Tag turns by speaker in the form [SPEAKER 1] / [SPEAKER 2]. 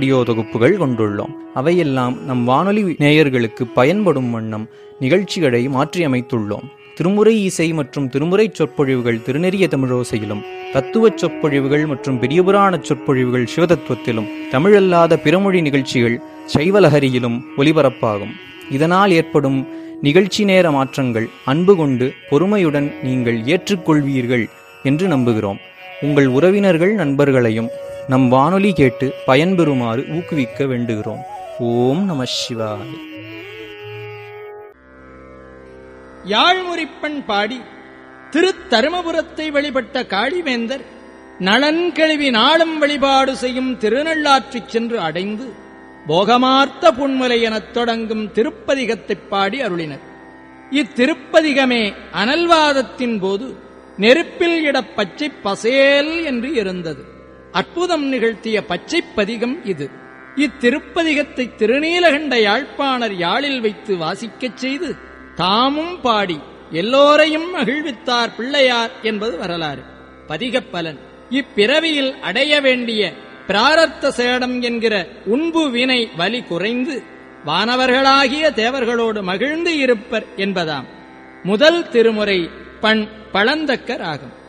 [SPEAKER 1] audio தொகுப்புகள் கொண்டுள்ளோம் அவையெல்லாம் நம் வானொலி நேயர்களுக்கு பயன்படும் வண்ணம் நிகழ்ச்சிகளை மாற்றியமைத்துள்ளோம் திருமுறை இசை மற்றும் திருமுறை சொற்பொழிவுகள் திருநெறிய தமிழோசையிலும் தத்துவச் சொற்பொழிவுகள் மற்றும் பெரியபுராண சொற்பொழிவுகள் சிவதத்துவத்திலும் தமிழல்லாத பிறமொழி நிகழ்ச்சிகள் சைவலஹரியிலும் ஒலிபரப்பாகும் இதனால் ஏற்படும் நிகழ்ச்சி நேர மாற்றங்கள் அன்பு கொண்டு பொறுமையுடன் நீங்கள் ஏற்றுக்கொள்வீர்கள் என்று நம்புகிறோம் உங்கள் உறவினர்கள் நண்பர்களையும் நம் வானொலி கேட்டு பயன்பெறுமாறு ஊக்குவிக்க வேண்டுகிறோம் ஓம் நம சிவாய
[SPEAKER 2] யாழ்முறிப்பண் பாடி திருத்தருமபுரத்தை வழிபட்ட காளிவேந்தர் நலன் கழுவி நாளும் வழிபாடு செய்யும் திருநள்ளாற்றிச் சென்று அடைந்து போகமார்த்த புன்முலை எனத் தொடங்கும் திருப்பதிகத்தைப் பாடி அருளினர் இத்திருப்பதிகமே அனல்வாதத்தின் போது நெருப்பில் இட பச்சை பசேல் என்று இருந்தது அற்புதம் நிகழ்த்திய பச்சைப் பதிகம் இது இத்திருப்பதிகத்தை திருநீலகண்ட யாழ்ப்பாணர் யாழில் வைத்து வாசிக்கச் செய்து தாமும் பாடி எல்லோரையும் மகிழ்வித்தார் பிள்ளையார் என்பது வரலாறு பதிகப் பலன் இப்பிறவியில் அடைய வேண்டிய பிராரத்த சேடம் என்கிற உண்பு வினை வலி குறைந்து வானவர்களாகிய தேவர்களோடு மகிழ்ந்து இருப்பர் என்பதாம் முதல் திருமுறை பண் பழந்தக்க ராகம்